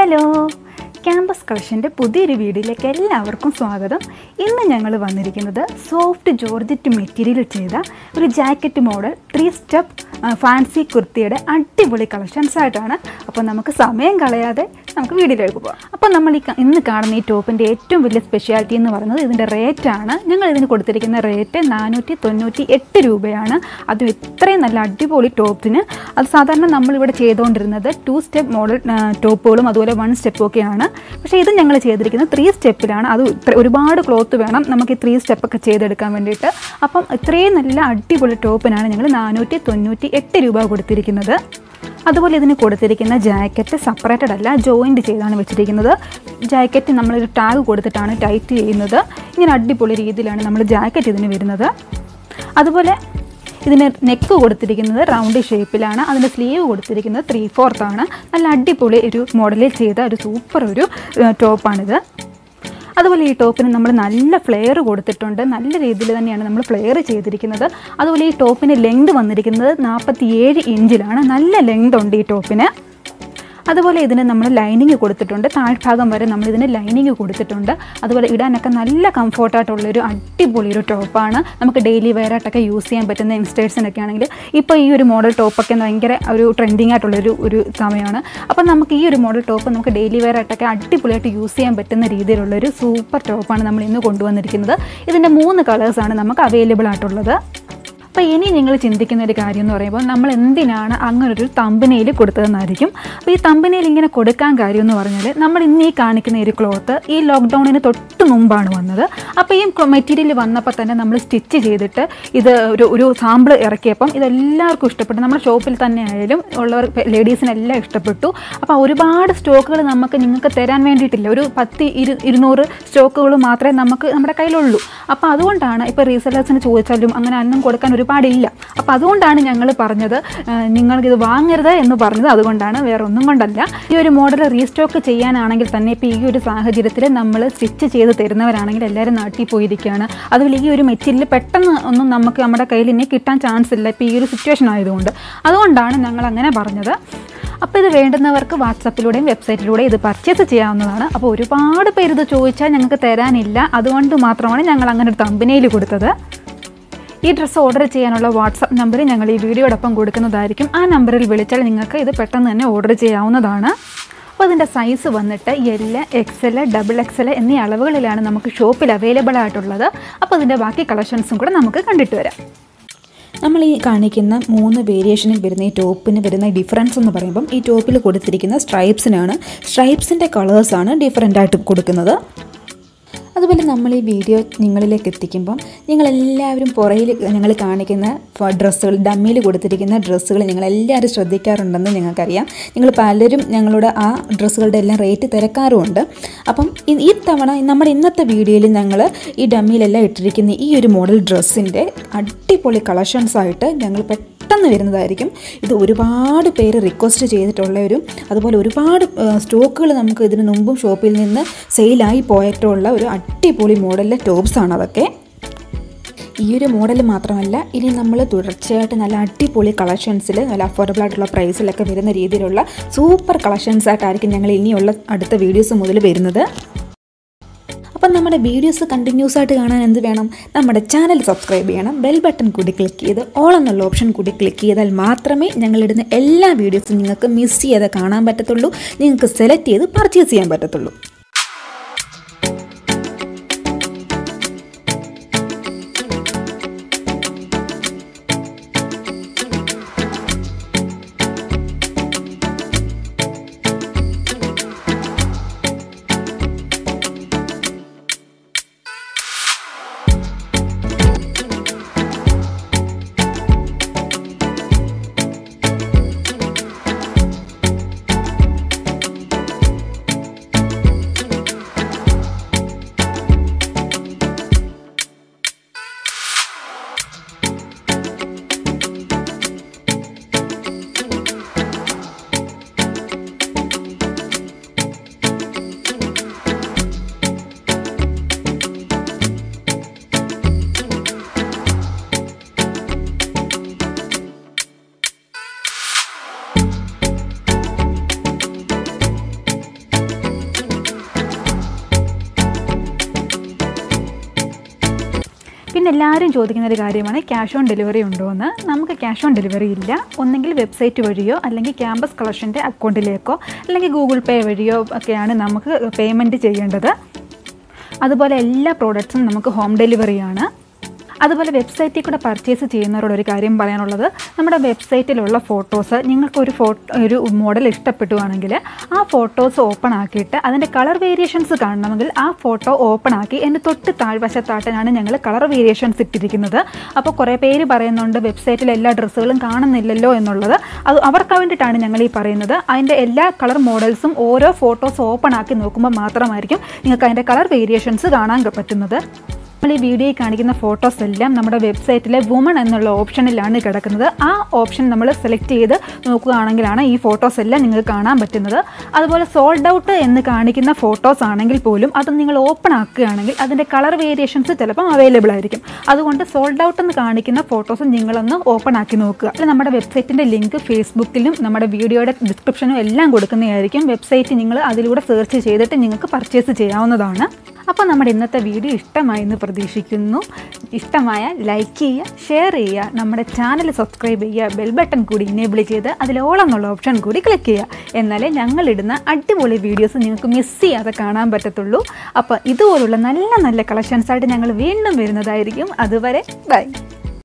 hello campus കളക്ഷൻ്റെ പുതിയൊരു വീഡിയോയിലേക്ക് എല്ലാവർക്കും സ്വാഗതം ഇന്ന് ഞങ്ങൾ വന്നിരിക്കുന്നത് സോഫ്റ്റ് ജോർജറ്റ് മെറ്റീരിയൽ ചെയ്ത ഒരു jacket model three step fancy കുർത്തിയുടെ അടിപൊളി കളക്ഷൻസ് ആയിട്ടാണ് അപ്പോൾ നമുക്ക് സമയം കളയാതെ നമുക്ക് വീഡിയോയിലേക്ക് പോകാം അപ്പോൾ നമ്മൾ ഈ ക- ഇന്ന് കാണുന്ന ഈ ടോപ്പിൻ്റെ ഏറ്റവും വലിയ സ്പെഷ്യാലിറ്റി എന്ന് പറയുന്നത് ഇതിൻ്റെ റേറ്റാണ് ഞങ്ങൾ ഇതിന് കൊടുത്തിരിക്കുന്ന റേറ്റ് നാനൂറ്റി തൊണ്ണൂറ്റി എട്ട് രൂപയാണ് അതും ഇത്രയും നല്ല അടിപൊളി ടോപ്പിന് അത് സാധാരണ നമ്മളിവിടെ ചെയ്തുകൊണ്ടിരുന്നത് ടു സ്റ്റെപ്പ് മോഡൽ ടോപ്പുകളും അതുപോലെ വൺ സ്റ്റെപ്പും ഒക്കെയാണ് പക്ഷേ ഇത് ഞങ്ങൾ ചെയ്തിരിക്കുന്നത് ത്രീ സ്റ്റെപ്പിലാണ് അത് ഇത്ര ഒരുപാട് ക്ലോത്ത് വേണം നമുക്ക് ഈ ത്രീ സ്റ്റെപ്പൊക്കെ ചെയ്തെടുക്കാൻ വേണ്ടിയിട്ട് അപ്പം ഇത്രയും നല്ല അടിപൊളി ടോപ്പിനാണ് ഞങ്ങൾ നാനൂറ്റി തൊണ്ണൂറ്റി എട്ട് രൂപ കൊടുത്തിരിക്കുന്നത് അതുപോലെ ഇതിന് കൊടുത്തിരിക്കുന്ന ജാക്കറ്റ് സെപ്പറേറ്റഡ് അല്ല ജോയിൻറ്റ് ചെയ്താണ് വെച്ചിരിക്കുന്നത് ജാക്കറ്റ് നമ്മളൊരു ടാഗ് കൊടുത്തിട്ടാണ് ടൈറ്റ് ചെയ്യുന്നത് ഇങ്ങനെ അടിപൊളി രീതിയിലാണ് നമ്മൾ ജാക്കറ്റ് ഇതിന് വരുന്നത് അതുപോലെ ഇതിന് നെക്ക് കൊടുത്തിരിക്കുന്നത് റൗണ്ട് ഷേപ്പിലാണ് അതിൻ്റെ സ്ലീവ് കൊടുത്തിരിക്കുന്നത് ത്രീ ഫോർത്ത് ആണ് നല്ല അടിപൊളി ഒരു മോഡലിൽ ചെയ്ത ഒരു സൂപ്പർ ഒരു ഏഹ്, ടോപ്പാണിത് അതുപോലെ ഈ ടോപ്പിന് നമ്മൾ നല്ല ഫ്ലെയർ കൊടുത്തിട്ടുണ്ട് നല്ല രീതിയിൽ തന്നെയാണ് നമ്മൾ ഫ്ലെയർ ചെയ്തിരിക്കുന്നത് അതുപോലെ ഈ ടോപ്പിന് ലെങ്ത് വന്നിരിക്കുന്നത് നാൽപ്പത്തി ഏഴ് ഇഞ്ചിലാണ് നല്ല ലെങ്ത് ഉണ്ട് ഈ ടോപ്പിന് അതുപോലെ ഇതിന് നമ്മൾ ലൈനിങ് കൊടുത്തിട്ടുണ്ട് താഴ്ഭാഗം വരെ നമ്മൾ ഇതിന് ലൈനിങ് കൊടുത്തിട്ടുണ്ട് അതുപോലെ ഇടാനൊക്കെ നല്ല കംഫോർട്ടായിട്ടുള്ളൊരു അടിപൊളി ഒരു ടോപ്പാണ് നമുക്ക് ഡെയിലി വെയർ ആയിട്ടൊക്കെ യൂസ് ചെയ്യാൻ പറ്റുന്ന യങ്സ്റ്റേഴ്സിനൊക്കെ ആണെങ്കിൽ ഇപ്പോൾ ഈ ഒരു മോഡൽ ടോപ്പൊക്കെ ഭയങ്കര ഒരു ട്രെൻഡിങ് ആയിട്ടുള്ളൊരു ഒരു സമയമാണ് അപ്പം നമുക്ക് ഈ ഒരു മോഡൽ ടോപ്പ് നമുക്ക് ഡെയിലി വെയർ ആയിട്ടൊക്കെ അടിപൊളിയായിട്ട് യൂസ് ചെയ്യാൻ പറ്റുന്ന രീതിയിലുള്ളൊരു സൂപ്പർ ടോപ്പാണ് നമ്മൾ ഇന്ന് കൊണ്ടുവന്നിരിക്കുന്നത് ഇതിൻ്റെ മൂന്ന് കളേഴ്സാണ് നമുക്ക് അവൈലബിൾ ആയിട്ടുള്ളത് അപ്പോൾ ഇനി നിങ്ങൾ ചിന്തിക്കുന്ന ഒരു കാര്യം എന്ന് പറയുമ്പോൾ നമ്മൾ എന്തിനാണ് അങ്ങനൊരു തമ്പനയിൽ കൊടുത്തതെന്നായിരിക്കും അപ്പോൾ ഈ തമ്പനയിൽ ഇങ്ങനെ കൊടുക്കാൻ കാര്യം എന്ന് പറഞ്ഞാൽ നമ്മൾ ഇന്ന് ഈ കാണിക്കുന്ന ഒരു ക്ലോത്ത് ഈ ലോക്ക്ഡൗണിന് തൊട്ട് മുമ്പാണ് വന്നത് അപ്പോൾ ഈ മെറ്റീരിയൽ വന്നപ്പോൾ തന്നെ നമ്മൾ സ്റ്റിച്ച് ചെയ്തിട്ട് ഇത് ഒരു ഒരു സാമ്പിൾ ഇറക്കിയപ്പം ഇതെല്ലാവർക്കും ഇഷ്ടപ്പെട്ടു നമ്മുടെ ഷോപ്പിൽ തന്നെ ആയാലും ഉള്ളവർ ലേഡീസിനെല്ലാം ഇഷ്ടപ്പെട്ടു അപ്പോൾ ഒരുപാട് സ്റ്റോക്കുകൾ നമുക്ക് നിങ്ങൾക്ക് തരാൻ വേണ്ടിയിട്ടില്ല ഒരു പത്ത് ഇരു ഇരുന്നൂറ് സ്റ്റോക്കുകൾ മാത്രമേ നമുക്ക് നമ്മുടെ കയ്യിലുള്ളൂ അപ്പോൾ അതുകൊണ്ടാണ് ഇപ്പോൾ റീസെല്ലേഴ്സിന് ചോദിച്ചാലും അങ്ങനെ അന്നും കൊടുക്കാൻ ഒരുപാടില്ല അപ്പോൾ അതുകൊണ്ടാണ് ഞങ്ങൾ പറഞ്ഞത് ആ, നിങ്ങൾക്കിത് വാങ്ങരുത് എന്ന് പറഞ്ഞത് അതുകൊണ്ടാണ് വേറെ ഒന്നും കൊണ്ടല്ല ഈ ഒരു മോഡൽ റീസ്റ്റോക്ക് ചെയ്യാനാണെങ്കിൽ തന്നെ ഇപ്പോൾ ഈ ഒരു സാഹചര്യത്തിൽ നമ്മൾ സ്റ്റിച്ച് ചെയ്ത് തരുന്നവരാണെങ്കിൽ എല്ലാവരും നാട്ടിൽ പോയിരിക്കുകയാണ് അതുപോലെ ഈ ഒരു മെറ്റീരിയൽ പെട്ടെന്ന് ഒന്നും നമുക്ക് നമ്മുടെ കയ്യിൽ ഇനി കിട്ടാൻ ചാൻസ് ഇല്ല ഇപ്പോൾ ഈ ഒരു സിറ്റുവേഷൻ ആയതുകൊണ്ട് അതുകൊണ്ടാണ് ഞങ്ങൾ അങ്ങനെ പറഞ്ഞത് അപ്പോൾ ഇത് വേണ്ടുന്നവർക്ക് വാട്സപ്പിലൂടെയും വെബ്സൈറ്റിലൂടെയും ഇത് പർച്ചേസ് ചെയ്യാവുന്നതാണ് അപ്പോൾ ഒരുപാട് പേര് ഇത് ചോദിച്ചാൽ ഞങ്ങൾക്ക് തരാനില്ല അതുകൊണ്ട് മാത്രമാണ് ഞങ്ങൾ അങ്ങനെ ഒരു കമ്പനിയിൽ കൊടുത്തത് ഈ ഡ്രസ്സ് ഓർഡർ ചെയ്യാനുള്ള വാട്സപ്പ് നമ്പർ ഞങ്ങൾ ഈ വീഡിയോടൊപ്പം കൊടുക്കുന്നതായിരിക്കും ആ നമ്പറിൽ വിളിച്ചാൽ നിങ്ങൾക്ക് ഇത് പെട്ടെന്ന് തന്നെ ഓർഡർ ചെയ്യാവുന്നതാണ് അപ്പോൾ ഇതിൻ്റെ സൈസ് വന്നിട്ട് എൽ എക്സൽ ഡബിൾ എക്സൽ എന്നീ അളവുകളിലാണ് നമുക്ക് ഷോപ്പിൽ അവൈലബിൾ ആയിട്ടുള്ളത് അപ്പോൾ ഇതിൻ്റെ ബാക്കി കളക്ഷൻസും കൂടെ നമുക്ക് കണ്ടിട്ട് വരാം നമ്മൾ ഈ കാണിക്കുന്ന മൂന്ന് വേരിയേഷനിൽ വരുന്ന ഈ ടോപ്പിന് വരുന്ന ഡിഫറൻസ് എന്ന് പറയുമ്പം ഈ ടോപ്പിൽ കൊടുത്തിരിക്കുന്ന സ്ട്രൈപ്സിനാണ് സ്ട്രൈപ്സിൻ്റെ കളേഴ്സാണ് ഡിഫറെൻ്റ് ആയിട്ട് കൊടുക്കുന്നത് അതുപോലെ നമ്മൾ ഈ വീഡിയോ നിങ്ങളിലേക്ക് എത്തിക്കുമ്പം നിങ്ങളെല്ലാവരും പുറയിൽ ഞങ്ങൾ കാണിക്കുന്ന ഡ്രസ്സുകൾ ഡമ്മിയിൽ കൊടുത്തിരിക്കുന്ന ഡ്രസ്സുകൾ നിങ്ങളെല്ലാവരും ശ്രദ്ധിക്കാറുണ്ടെന്ന് ഞങ്ങൾക്കറിയാം നിങ്ങൾ പലരും ഞങ്ങളോട് ആ ഡ്രസ്സുകളുടെ എല്ലാം റേറ്റ് തിരക്കാറുമുണ്ട് അപ്പം ഈ- ഈ തവണ നമ്മുടെ ഇന്നത്തെ വീഡിയോയിൽ ഞങ്ങൾ ഈ ഡമ്മിയിലെല്ലാം ഇട്ടിരിക്കുന്ന ഈ ഒരു മോഡൽ ഡ്രസ്സിൻ്റെ അടിപൊളി കളക്ഷൻസ് ആയിട്ട് ഞങ്ങൾ പെട്ടെന്ന് വരുന്നതായിരിക്കും ഇത് ഒരുപാട് പേര് റിക്വസ്റ്റ് ചെയ്തിട്ടുള്ള ഒരു അതുപോലെ ഒരുപാട് സ്റ്റോക്കുകൾ നമുക്ക് ഇതിന് മുമ്പും ഷോപ്പിൽ നിന്ന് സെയിലായി പോയിട്ടുള്ള ഒരു അടിപൊളി മോഡലിലെ ടോപ്സാണ് അതൊക്കെ ഈ ഒരു മോഡൽ മാത്രമല്ല ഇനി നമ്മൾ തുടർച്ചയായിട്ട് നല്ല അടിപൊളി കളക്ഷൻസിൽ നല്ല അഫോർഡബിൾ ആയിട്ടുള്ള പ്രൈസിലൊക്കെ വരുന്ന രീതിയിലുള്ള സൂപ്പർ കളക്ഷൻസ് ആയിട്ടായിരിക്കും ഞങ്ങൾ ഇനിയുള്ള അടുത്ത വീഡിയോസ് മുതൽ വരുന്നത് അപ്പം നമ്മുടെ വീഡിയോസ് കണ്ടിന്യൂസ് ആയിട്ട് കാണാൻ എന്ത് വേണം നമ്മുടെ ചാനൽ സബ്സ്ക്രൈബ് ചെയ്യണം ബെൽ ബട്ടൺ കൂടി ക്ലിക്ക് ചെയ്ത് ഓൾ എന്നുള്ള ഓപ്ഷൻ കൂടി ക്ലിക്ക് ചെയ്താൽ മാത്രമേ ഞങ്ങളിടുന്ന എല്ലാ വീഡിയോസും നിങ്ങൾക്ക് മിസ് ചെയ്യാതെ കാണാൻ പറ്റത്തുള്ളൂ നിങ്ങൾക്ക് സെലക്ട് ചെയ്ത് പർച്ചേസ് ചെയ്യാൻ പറ്റത്തുള്ളൂ പിന്നെ എല്ലാവരും ചോദിക്കുന്ന ഒരു കാര്യമാണ് ക്യാഷ് ഓൺ ഡെലിവറി ഉണ്ടോ എന്ന് നമുക്ക് ക്യാഷ് ഓൺ ഡെലിവറി ഇല്ല ഒന്നെങ്കിൽ വെബ്സൈറ്റ് വഴിയോ അല്ലെങ്കിൽ ക്യാമ്പസ് കളക്ഷൻ്റെ അക്കൗണ്ടിലേക്കോ അല്ലെങ്കിൽ ഗൂഗിൾ പേ വഴിയോ ഒക്കെയാണ് നമുക്ക് പേയ്മെൻറ്റ് ചെയ്യേണ്ടത് അതുപോലെ എല്ലാ പ്രോഡക്റ്റ്സും നമുക്ക് ഹോം ഡെലിവറിയാണ് അതുപോലെ വെബ്സൈറ്റിൽ കൂടെ പർച്ചേസ് ചെയ്യുന്നവരോട് ഒരു കാര്യം പറയാനുള്ളത് നമ്മുടെ വെബ്സൈറ്റിലുള്ള ഫോട്ടോസ് നിങ്ങൾക്കൊരു ഫോട്ടോ ഒരു മോഡൽ ഇഷ്ടപ്പെട്ടുവാണെങ്കിൽ ആ ഫോട്ടോസ് ഓപ്പൺ ആക്കിയിട്ട് അതിൻ്റെ കളർ വേരിയേഷൻസ് കാണണമെങ്കിൽ ആ ഫോട്ടോ ഓപ്പൺ ആക്കി എൻ്റെ തൊട്ട് താഴ്വശത്തായിട്ടാണ് ഞങ്ങൾ കളർ വേരിയേഷൻസ് ഇട്ടിരിക്കുന്നത് അപ്പോൾ കുറേ പേര് പറയുന്നുണ്ട് വെബ്സൈറ്റിൽ എല്ലാ ഡ്രസ്സുകളും കാണുന്നില്ലല്ലോ എന്നുള്ളത് അത് അവർക്ക് വേണ്ടിയിട്ടാണ് ഞങ്ങൾ ഈ പറയുന്നത് അതിൻ്റെ എല്ലാ കളർ മോഡൽസും ഓരോ ഫോട്ടോസ് ഓപ്പൺ ആക്കി നോക്കുമ്പോൾ മാത്രമായിരിക്കും നിങ്ങൾക്ക് അതിൻ്റെ കളർ വേരിയേഷൻസ് കാണാൻ പറ്റുന്നത് നമ്മൾ ഈ വീഡിയോയിൽ കാണിക്കുന്ന ഫോട്ടോസ് എല്ലാം നമ്മുടെ വെബ്സൈറ്റിലെ വുമൺ എന്നുള്ള ഓപ്ഷനിലാണ് കിടക്കുന്നത് ആ ഓപ്ഷൻ നമ്മൾ സെലക്ട് ചെയ്ത് നോക്കുകയാണെങ്കിലാണ് ഈ ഫോട്ടോസ് എല്ലാം നിങ്ങൾക്ക് കാണാൻ പറ്റുന്നത് അതുപോലെ സോൾഡ് ഔട്ട് എന്ന് കാണിക്കുന്ന ഫോട്ടോസ് ആണെങ്കിൽ പോലും അത് നിങ്ങൾ ഓപ്പൺ ആക്കുകയാണെങ്കിൽ അതിൻ്റെ കളർ വേരിയേഷൻസ് ചിലപ്പം അവൈലബിൾ ആയിരിക്കും അതുകൊണ്ട് സോൾഡ് ഔട്ട് എന്ന് കാണിക്കുന്ന ഫോട്ടോസ് നിങ്ങളൊന്ന് ഓപ്പൺ ആക്കി നോക്കുക അല്ല നമ്മുടെ വെബ്സൈറ്റിൻ്റെ ലിങ്ക് ഫേസ്ബുക്കിലും നമ്മുടെ വീഡിയോയുടെ ഡിസ്ക്രിപ്ഷനും എല്ലാം കൊടുക്കുന്നതായിരിക്കും വെബ്സൈറ്റ് നിങ്ങൾ അതിലൂടെ സെർച്ച് ചെയ്തിട്ട് നിങ്ങൾക്ക് പർച്ചേസ് ചെയ്യാവുന്നതാണ് അപ്പോൾ നമ്മുടെ ഇന്നത്തെ വീഡിയോ ഇഷ്ടമായി എന്ന് പ്രതീക്ഷിക്കുന്നു ഇഷ്ടമായ ലൈക്ക് ചെയ്യുക ഷെയർ ചെയ്യുക നമ്മുടെ ചാനൽ സബ്സ്ക്രൈബ് ചെയ്യുക ബെൽ ബട്ടൺ കൂടി ഇനേബിൾ ചെയ്ത് അതിൽ ഓളം എന്നുള്ള ഓപ്ഷൻ കൂടി ക്ലിക്ക് ചെയ്യുക എന്നാലേ ഞങ്ങളിടുന്ന അടിപൊളി വീഡിയോസ് നിങ്ങൾക്ക് മിസ് ചെയ്യാതെ കാണാൻ പറ്റത്തുള്ളൂ അപ്പോൾ ഇതുപോലുള്ള നല്ല നല്ല കളക്ഷൻസായിട്ട് ഞങ്ങൾ വീണ്ടും വരുന്നതായിരിക്കും അതുവരെ ബൈ